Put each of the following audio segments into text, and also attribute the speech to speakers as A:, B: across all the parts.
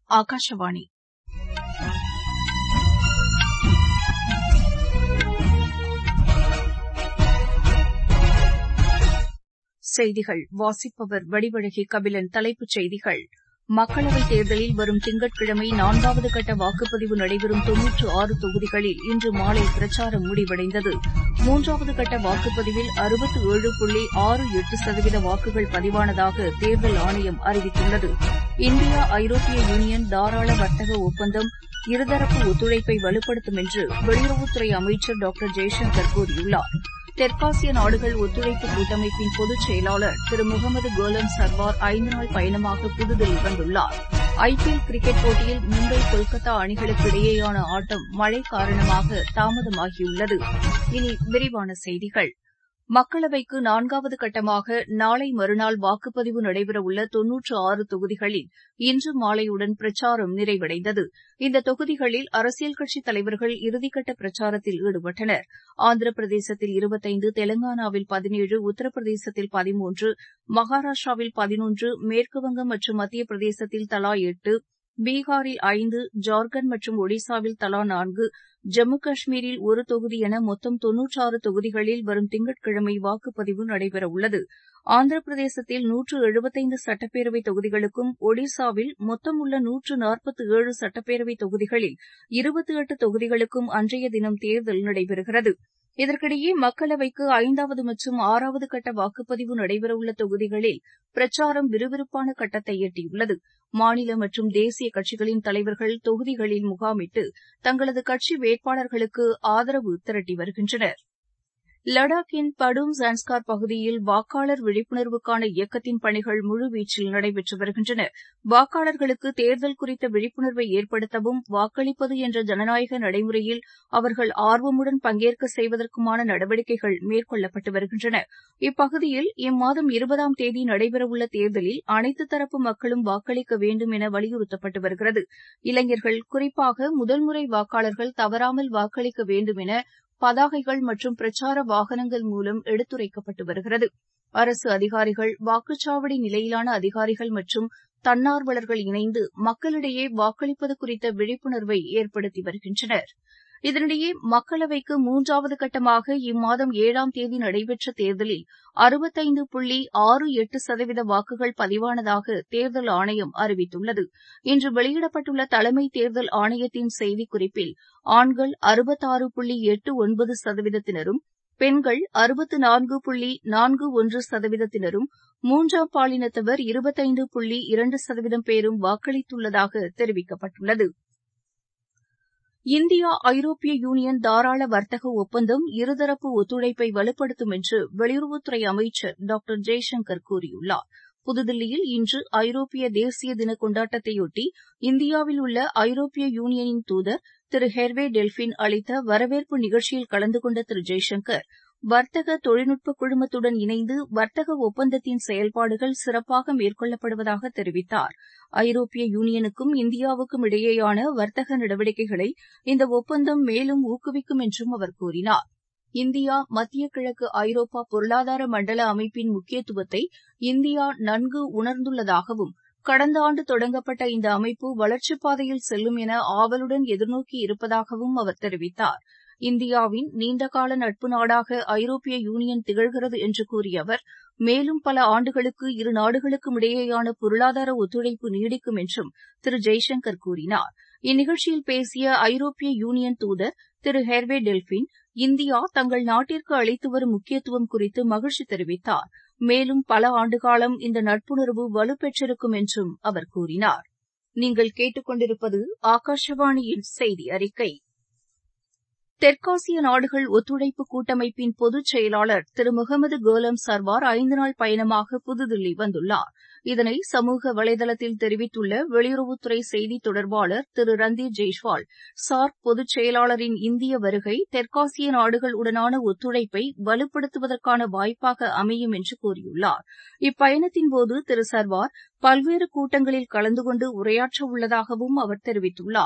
A: ஆகாஷவாணி செய்திகள் வாசிப்பவர் வடிவழகி கபிலன் தலைப்புச் செய்திகள் மக்களவைத் தேர்தலில் வரும் திங்கட்கிழமை நான்காவது கட்ட வாக்குப்பதிவு நடைபெறும் தொன்னூற்று ஆறு தொகுதிகளில் இன்று மாலை பிரச்சாரம் முடிவடைந்தது மூன்றாவது கட்ட வாக்குப்பதிவில் அறுபத்து ஏழு புள்ளி ஆறு எட்டு சதவீத வாக்குகள் பதிவானதாக தேர்தல் ஆணையம் அறிவித்துள்ளது இந்தியா ஐரோப்பிய யூனியன் தாராள வர்த்தக ஒப்பந்தம் இருதரப்பு ஒத்துழைப்பை வலுப்படுத்தும் என்று வெளியுறவுத்துறை அமைச்சர் டாக்டர் ஜெய்சங்கர் கூறியுள்ளார் தெற்காசிய நாடுகள் ஒத்துழைப்பு கூட்டமைப்பின் பொதுச் செயலாளர் திரு முகமது கோலம் சர்வார் ஐந்து நாள் பயணமாக புதுதில்லி வந்துள்ளார் ஐபிஎல் கிரிக்கெட் போட்டியில் மும்பை கொல்கத்தா அணிகளுக்கு இடையேயான ஆட்டம் மழை காரணமாக தாமதமாகியுள்ளது இனி விரிவான செய்திகள் மக்களவைக்கு நான்காவது கட்டமாக நாளை மறுநாள் வாக்குப்பதிவு நடைபெறவுள்ள தொன்னூற்று ஆறு தொகுதிகளில் இன்று மாலையுடன் பிரச்சாரம் நிறைவடைந்தது இந்த தொகுதிகளில் அரசியல் கட்சித் தலைவர்கள் இறுதிக்கட்ட பிரச்சாரத்தில் ஈடுபட்டனர் ஆந்திர பிரதேசத்தில் இருபத்தைந்து தெலங்கானாவில் பதினேழு உத்தரப்பிரதேசத்தில் பதிமூன்று மகாராஷ்டிராவில் பதினொன்று மேற்குவங்கம் மற்றும் மத்திய பிரதேசத்தில் தலா எட்டு பீகாரில் ஐந்து ஜார்க்கண்ட் மற்றும் ஒடிசாவில் தலா நான்கு ஜம்மு காஷ்மீரில் ஒரு தொகுதி என மொத்தம் தொன்னூற்றாறு தொகுதிகளில் வரும் திங்கட்கிழமை வாக்குப்பதிவு நடைபெறவுள்ளது ஆந்திர பிரதேசத்தில் நூற்று எழுபத்தைந்து சட்டப்பேரவை தொகுதிகளுக்கும் ஒடிசாவில் மொத்தம் உள்ள நூற்று நாற்பத்து ஏழு சட்டப்பேரவை தொகுதிகளில் இருபத்தி எட்டு தொகுதிகளுக்கும் அன்றைய தினம் தேர்தல் நடைபெறுகிறது இதற்கிடையே மக்களவைக்கு ஐந்தாவது மற்றும் ஆறாவது கட்ட வாக்குப்பதிவு நடைபெறவுள்ள தொகுதிகளில் பிரச்சாரம் விறுவிறுப்பான கட்டத்தை எட்டியுள்ளது மாநில மற்றும் தேசிய கட்சிகளின் தலைவர்கள் தொகுதிகளில் முகாமிட்டு தங்களது கட்சி வேட்பாளர்களுக்கு ஆதரவு திரட்டி வருகின்றனர் லடாக்கின் படும் ஜான்ஸ்கார் பகுதியில் வாக்காளர் விழிப்புணர்வுக்கான இயக்கத்தின் பணிகள் முழுவீச்சில் நடைபெற்று வருகின்றன வாக்காளர்களுக்கு தேர்தல் குறித்த விழிப்புணர்வை ஏற்படுத்தவும் வாக்களிப்பது என்ற ஜனநாயக நடைமுறையில் அவர்கள் ஆர்வமுடன் பங்கேற்க செய்வதற்குமான நடவடிக்கைகள் மேற்கொள்ளப்பட்டு வருகின்றன இப்பகுதியில் இம்மாதம் இருபதாம் தேதி நடைபெறவுள்ள தேர்தலில் அனைத்து தரப்பு மக்களும் வாக்களிக்க வேண்டும் என வலியுறுத்தப்பட்டு வருகிறது இளைஞர்கள் குறிப்பாக முதல்முறை வாக்காளர்கள் தவறாமல் வாக்களிக்க வேண்டும் என பதாகைகள் மற்றும் பிரச்சார வாகனங்கள் மூலம் எடுத்துரைக்கப்பட்டு வருகிறது அரசு அதிகாரிகள் வாக்குச்சாவடி நிலையிலான அதிகாரிகள் மற்றும் தன்னார்வலர்கள் இணைந்து மக்களிடையே வாக்களிப்பது குறித்த விழிப்புணர்வை ஏற்படுத்தி வருகின்றனர் இதனிடையே மக்களவைக்கு மூன்றாவது கட்டமாக இம்மாதம் ஏழாம் தேதி நடைபெற்ற தேர்தலில் அறுபத்தைந்து புள்ளி ஆறு எட்டு சதவீத வாக்குகள் பதிவானதாக தேர்தல் ஆணையம் அறிவித்துள்ளது இன்று வெளியிடப்பட்டுள்ள தலைமை தேர்தல் ஆணையத்தின் செய்திக்குறிப்பில் ஆண்கள் அறுபத்தாறு புள்ளி எட்டு ஒன்பது சதவீதத்தினரும் பெண்கள் அறுபத்து நான்கு புள்ளி நான்கு ஒன்று சதவீதத்தினரும் மூன்றாம் பாலினத்தவர் இருபத்தைந்து புள்ளி இரண்டு சதவீதம் பேரும் வாக்களித்துள்ளதாக தெரிவிக்கப்பட்டுள்ளது இந்தியா ஐரோப்பிய யூனியன் தாராள வர்த்தக ஒப்பந்தம் இருதரப்பு ஒத்துழைப்பை வலுப்படுத்தும் என்று வெளியுறவுத்துறை அமைச்சர் டாக்டர் ஜெய்சங்கர் கூறியுள்ளார் புதுதில்லியில் இன்று ஐரோப்பிய தேசிய தின கொண்டாட்டத்தையொட்டி இந்தியாவில் உள்ள ஐரோப்பிய யூனியனின் தூதர் திரு ஹெர்வே டெல்பின் அளித்த வரவேற்பு நிகழ்ச்சியில் கலந்து கொண்ட திரு ஜெய்சங்கர் வர்த்தக தொழில்நுட்ப குழுமத்துடன் இணைந்து வர்த்தக ஒப்பந்தத்தின் செயல்பாடுகள் சிறப்பாக மேற்கொள்ளப்படுவதாக தெரிவித்தார் ஐரோப்பிய யூனியனுக்கும் இந்தியாவுக்கும் இடையேயான வர்த்தக நடவடிக்கைகளை இந்த ஒப்பந்தம் மேலும் ஊக்குவிக்கும் என்றும் அவர் கூறினார் இந்தியா மத்திய கிழக்கு ஐரோப்பா பொருளாதார மண்டல அமைப்பின் முக்கியத்துவத்தை இந்தியா நன்கு உணர்ந்துள்ளதாகவும் கடந்த ஆண்டு தொடங்கப்பட்ட இந்த அமைப்பு வளர்ச்சிப் பாதையில் செல்லும் என ஆவலுடன் எதிர்நோக்கி இருப்பதாகவும் அவர் தெரிவித்தார் இந்தியாவின் நீண்டகால நட்பு நாடாக ஐரோப்பிய யூனியன் திகழ்கிறது என்று கூறிய அவர் மேலும் பல ஆண்டுகளுக்கு இரு நாடுகளுக்கும் இடையேயான பொருளாதார ஒத்துழைப்பு நீடிக்கும் என்றும் திரு ஜெய்சங்கர் கூறினார் இந்நிகழ்ச்சியில் பேசிய ஐரோப்பிய யூனியன் தூதர் திரு ஹெர்வே டெல்பின் இந்தியா தங்கள் நாட்டிற்கு அளித்து வரும் முக்கியத்துவம் குறித்து மகிழ்ச்சி தெரிவித்தார் மேலும் பல ஆண்டுகாலம் இந்த நட்புணர்வு வலுப்பெற்றிருக்கும் என்றும் அவர் கூறினார் நீங்கள் கேட்டுக்கொண்டிருப்பது ஆகாஷவாணியின் செய்தி அறிக்கை தெற்காசிய நாடுகள் ஒத்துழைப்பு கூட்டமைப்பின் பொதுச் செயலாளர் திரு முகமது கோலம் சர்வார் ஐந்து நாள் பயணமாக புதுதில்லி வந்துள்ளார் இதனை சமூக வலைதளத்தில் தெரிவித்துள்ள வெளியுறவுத்துறை செய்தித் தொடர்பாளர் திரு ரந்தீர் ஜெய்ஷ்வால் சார்க் பொதுச் செயலாளரின் இந்திய வருகை தெற்காசிய நாடுகள் உடனான ஒத்துழைப்பை வலுப்படுத்துவதற்கான வாய்ப்பாக அமையும் என்று கூறியுள்ளார் இப்பயணத்தின்போது திரு சர்வார் பல்வேறு கூட்டங்களில் கலந்து கொண்டு உரையாற்ற உள்ளதாகவும் அவர் தெரிவித்துள்ளார்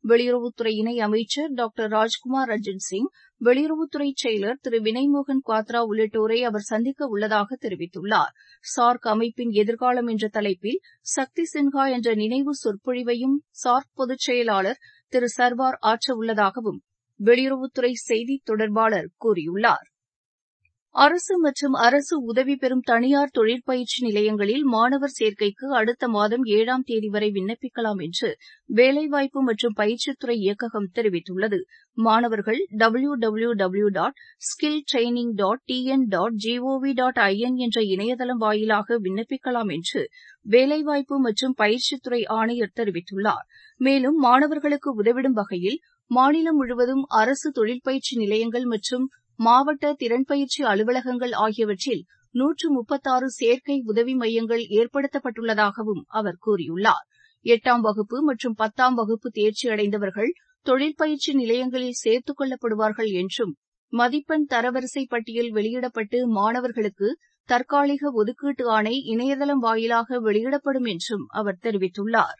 A: வெளியுறவுத்துறை இணை அமைச்சர் டாக்டர் ராஜ்குமார் ரஞ்சன் சிங் வெளியுறவுத்துறை செயலர் திரு வினய்மோகன் குவாத்ரா உள்ளிட்டோரை அவர் சந்திக்க உள்ளதாக தெரிவித்துள்ளார் சார்க் அமைப்பின் எதிர்காலம் என்ற தலைப்பில் சக்தி சின்ஹா என்ற நினைவு சொற்பொழிவையும் சார்க் பொதுச் செயலாளர் திரு சர்வார் ஆற்ற உள்ளதாகவும் வெளியுறவுத்துறை செய்தித் தொடர்பாளர் கூறியுள்ளார் அரசு மற்றும் அரசு உதவி பெறும் தனியார் தொழிற்பயிற்சி நிலையங்களில் மாணவர் சேர்க்கைக்கு அடுத்த மாதம் ஏழாம் தேதி வரை விண்ணப்பிக்கலாம் என்று வேலைவாய்ப்பு மற்றும் பயிற்சித்துறை இயக்ககம் தெரிவித்துள்ளது மாணவர்கள் W W W dot skill training dot TN dot GOV dot IN என்ற இணையதளம் வாயிலாக விண்ணப்பிக்கலாம் என்று வேலைவாய்ப்பு மற்றும் பயிற்சித்துறை ஆணையர் தெரிவித்துள்ளார் மேலும் மாணவர்களுக்கு உதவிடும் வகையில் மாநிலம் முழுவதும் அரசு தொழிற்பயிற்சி நிலையங்கள் மற்றும் மாவட்ட திறன் பயிற்சி அலுவலகங்கள் ஆகியவற்றில் நூற்று முப்பத்தாறு சேர்க்கை உதவி மையங்கள் ஏற்படுத்தப்பட்டுள்ளதாகவும் அவர் கூறியுள்ளார் எட்டாம் வகுப்பு மற்றும் பத்தாம் வகுப்பு தேர்ச்சி அடைந்தவர்கள் தொழில் பயிற்சி நிலையங்களில் சேர்த்துக் கொள்ளப்படுவார்கள் என்றும் மதிப்பெண் தரவரிசை பட்டியல் வெளியிடப்பட்டு மாணவர்களுக்கு தற்காலிக ஒதுக்கீட்டு ஆணை இணையதளம் வாயிலாக வெளியிடப்படும் என்றும் அவர் தெரிவித்துள்ளார்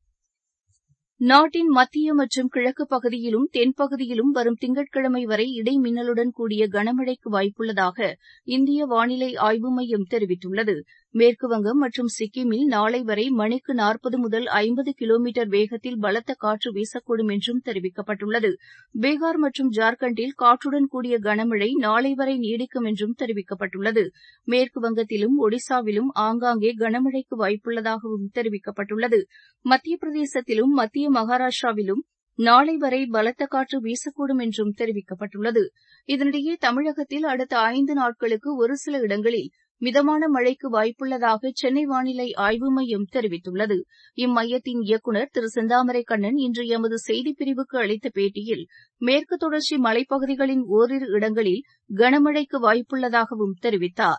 A: நாட்டின் மத்திய மற்றும் கிழக்கு பகுதியிலும் தென்பகுதியிலும் வரும் திங்கட்கிழமை வரை இடைமின்னலுடன் கூடிய கனமழைக்கு வாய்ப்புள்ளதாக இந்திய வானிலை ஆய்வு மையம் தெரிவித்துள்ளது மேற்குவங்கம் மற்றும் சிக்கிமில் நாளை வரை மணிக்கு நாற்பது முதல் ஐம்பது கிலோமீட்டர் வேகத்தில் பலத்த காற்று வீசக்கூடும் என்றும் தெரிவிக்கப்பட்டுள்ளது பீகார் மற்றும் ஜார்க்கண்டில் காற்றுடன் கூடிய கனமழை நாளை வரை நீடிக்கும் என்றும் தெரிவிக்கப்பட்டுள்ளது மேற்குவங்கத்திலும் ஒடிசாவிலும் ஆங்காங்கே கனமழைக்கு வாய்ப்புள்ளதாகவும் தெரிவிக்கப்பட்டுள்ளது மத்திய பிரதேசத்திலும் மத்திய மகாராஷ்டிராவிலும் நாளை வரை பலத்த காற்று வீசக்கூடும் என்றும் தெரிவிக்கப்பட்டுள்ளது இதனிடையே தமிழகத்தில் அடுத்த ஐந்து நாட்களுக்கு ஒரு சில இடங்களில் மிதமான மழைக்கு வாய்ப்புள்ளதாக சென்னை வானிலை ஆய்வு மையம் தெரிவித்துள்ளது இம்மையத்தின் இயக்குநர் திரு செந்தாமரை கண்ணன் இன்று எமது செய்திப்பிரிவுக்கு அளித்த பேட்டியில் மேற்கு தொடர்ச்சி மலைப்பகுதிகளின் ஓரிரு இடங்களில் கனமழைக்கு வாய்ப்புள்ளதாகவும் தெரிவித்தார்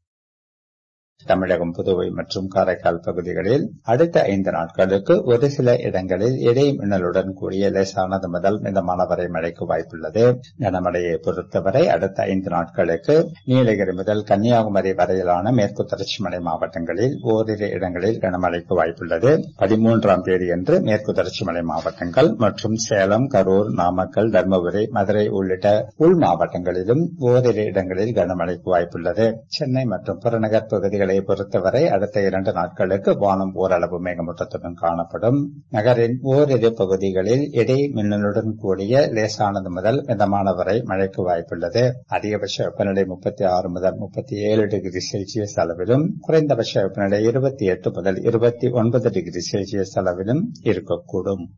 B: தமிழகம் புதுவை மற்றும் காரைக்கால் பகுதிகளில் அடுத்த ஐந்து நாட்களுக்கு ஒரு சில இடங்களில் இடி மின்னலுடன் கூடிய லேசானது முதல் மிதமான வரை மழைக்கு வாய்ப்புள்ளது கனமழையை பொறுத்தவரை அடுத்த ஐந்து நாட்களுக்கு நீலகிரி முதல் கன்னியாகுமரி வரையிலான மேற்கு தொடர்ச்சி மலை மாவட்டங்களில் ஓரிரு இடங்களில் கனமழைக்கு வாய்ப்புள்ளது பதிமூன்றாம் தேதியன்று மேற்கு தொடர்ச்சி மலை மாவட்டங்கள் மற்றும் சேலம் கரூர் நாமக்கல் தருமபுரி மதுரை உள்ளிட்ட உள் மாவட்டங்களிலும் ஓரிரு இடங்களில் கனமழைக்கு வாய்ப்புள்ளது சென்னை மற்றும் புறநகர் பகுதிகளில் பகுதிகளை பொறுத்தவரை அடுத்த இரண்டு நாட்களுக்கு வானம் ஓரளவு மேகமூட்டத்துடன் காணப்படும் நகரின் ஓரிரு பகுதிகளில் இடி மின்னலுடன் கூடிய லேசானது முதல் மிதமான வரை மழைக்கு வாய்ப்புள்ளது அதிகபட்ச வெப்பநிலை முப்பத்தி ஆறு முதல் முப்பத்தி ஏழு டிகிரி செல்சியஸ் அளவிலும் குறைந்தபட்ச வெப்பநிலை இருபத்தி எட்டு முதல் இருபத்தி ஒன்பது டிகிரி செல்சியஸ் அளவிலும் இருக்கக்கூடும்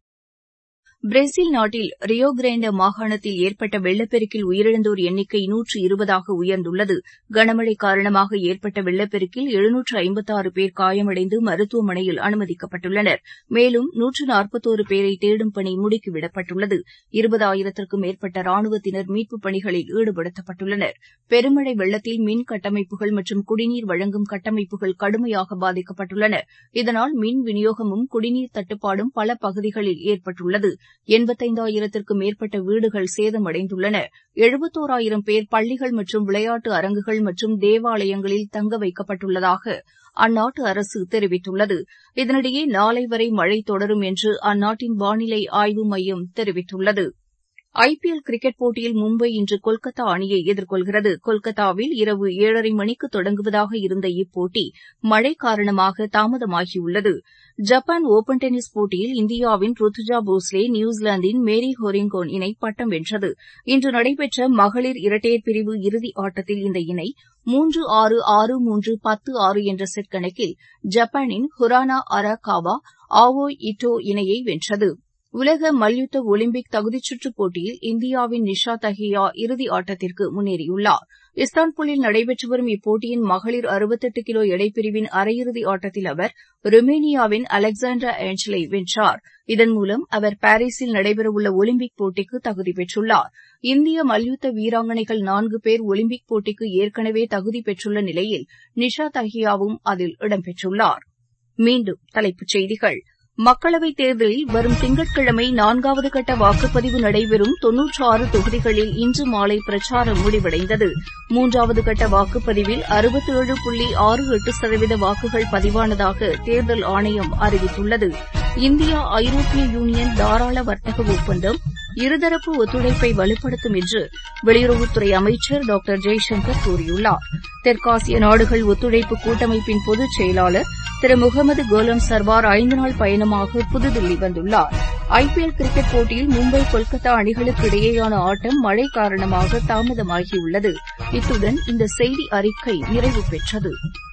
A: பிரேசில் நாட்டில் ரியோ கிரேண்டே மாகாணத்தில் ஏற்பட்ட வெள்ளப்பெருக்கில் உயிரிழந்தோர் எண்ணிக்கை நூற்று இருபதாக உயர்ந்துள்ளது கனமழை காரணமாக ஏற்பட்ட வெள்ளப்பெருக்கில் எழுநூற்று ஐம்பத்தாறு பேர் காயமடைந்து மருத்துவமனையில் அனுமதிக்கப்பட்டுள்ளனர் மேலும் நூற்று நாற்பத்தோரு பேரை தேடும் பணி முடுக்கிவிடப்பட்டுள்ளது இருபதாயிரத்திற்கும் மேற்பட்ட ராணுவத்தினர் மீட்புப் பணிகளில் ஈடுபடுத்தப்பட்டுள்ளனர் பெருமழை வெள்ளத்தில் மின் கட்டமைப்புகள் மற்றும் குடிநீர் வழங்கும் கட்டமைப்புகள் கடுமையாக பாதிக்கப்பட்டுள்ளன இதனால் மின் விநியோகமும் குடிநீர் தட்டுப்பாடும் பல பகுதிகளில் ஏற்பட்டுள்ளது எண்பத்தைந்தாயிரத்திற்கும் மேற்பட்ட வீடுகள் சேதமடைந்துள்ளன எழுபத்தோராயிரம் பேர் பள்ளிகள் மற்றும் விளையாட்டு அரங்குகள் மற்றும் தேவாலயங்களில் தங்க வைக்கப்பட்டுள்ளதாக அந்நாட்டு அரசு தெரிவித்துள்ளது இதனிடையே நாளை வரை மழை தொடரும் என்று அந்நாட்டின் வானிலை ஆய்வு மையம் தெரிவித்துள்ளது ஐபிஎல் கிரிக்கெட் போட்டியில் மும்பை இன்று கொல்கத்தா அணியை எதிர்கொள்கிறது கொல்கத்தாவில் இரவு ஏழரை மணிக்கு தொடங்குவதாக இருந்த இப்போட்டி மழை காரணமாக தாமதமாகியுள்ளது ஜப்பான் ஒபன் டென்னிஸ் போட்டியில் இந்தியாவின் ருத்துஜா போஸ்லே நியூசிலாந்தின் மேரி ஹோரிங்கோன் இணை பட்டம் வென்றது இன்று நடைபெற்ற மகளிர் இரட்டையர் பிரிவு இறுதி ஆட்டத்தில் இந்த இணை மூன்று ஆறு ஆறு மூன்று பத்து ஆறு என்ற செட் கணக்கில் ஜப்பானின் ஹுரானா அராகாவா ஆவோ இட்டோ இணையை வென்றது உலக மல்யுத்த ஒலிம்பிக் தகுதிச்சுற்றுப் போட்டியில் இந்தியாவின் நிஷா தஹியா இறுதி ஆட்டத்திற்கு முன்னேறியுள்ளார் இஸ்தான்புல்லில் நடைபெற்று வரும் இப்போட்டியின் மகளிர் அறுபத்தெட்டு கிலோ எடைப்பிரிவின் அரையிறுதி ஆட்டத்தில் அவர் ருமேனியாவின் அலெக்சாண்ட்ரா ஏஞ்சலை வென்றார் இதன் மூலம் அவர் பாரீஸில் நடைபெறவுள்ள ஒலிம்பிக் போட்டிக்கு தகுதி பெற்றுள்ளார் இந்திய மல்யுத்த வீராங்கனைகள் நான்கு பேர் ஒலிம்பிக் போட்டிக்கு ஏற்கனவே தகுதி பெற்றுள்ள நிலையில் நிஷா தஹியாவும் அதில் இடம்பெற்றுள்ளார் மீண்டும் தலைப்புச் செய்திகள் மக்களவைத் தேர்தலில் வரும் திங்கட்கிழமை நான்காவது கட்ட வாக்குப்பதிவு நடைபெறும் தொன்னூற்று ஆறு தொகுதிகளில் இன்று மாலை பிரச்சாரம் முடிவடைந்தது மூன்றாவது கட்ட வாக்குப்பதிவில் அறுபத்தேழு புள்ளி ஆறு எட்டு சதவீத வாக்குகள் பதிவானதாக தேர்தல் ஆணையம் அறிவித்துள்ளது இந்தியா ஐரோப்பிய யூனியன் தாராள வர்த்தக ஒப்பந்தம் இருதரப்பு ஒத்துழைப்பை வலுப்படுத்தும் என்று வெளியுறவுத்துறை அமைச்சர் டாக்டர் ஜெய்சங்கர் கூறியுள்ளார் தெற்காசிய நாடுகள் ஒத்துழைப்பு கூட்டமைப்பின் பொதுச் செயலாளர் திரு முகமது கோலம் சர்வார் ஐந்து நாள் பயணமாக புதுதில்லி வந்துள்ளார் ஐபிஎல் கிரிக்கெட் போட்டியில் மும்பை கொல்கத்தா அணிகளுக்கு இடையேயான ஆட்டம் மழை காரணமாக தாமதமாகியுள்ளது இத்துடன் இந்த செய்தி அறிக்கை நிறைவு பெற்றது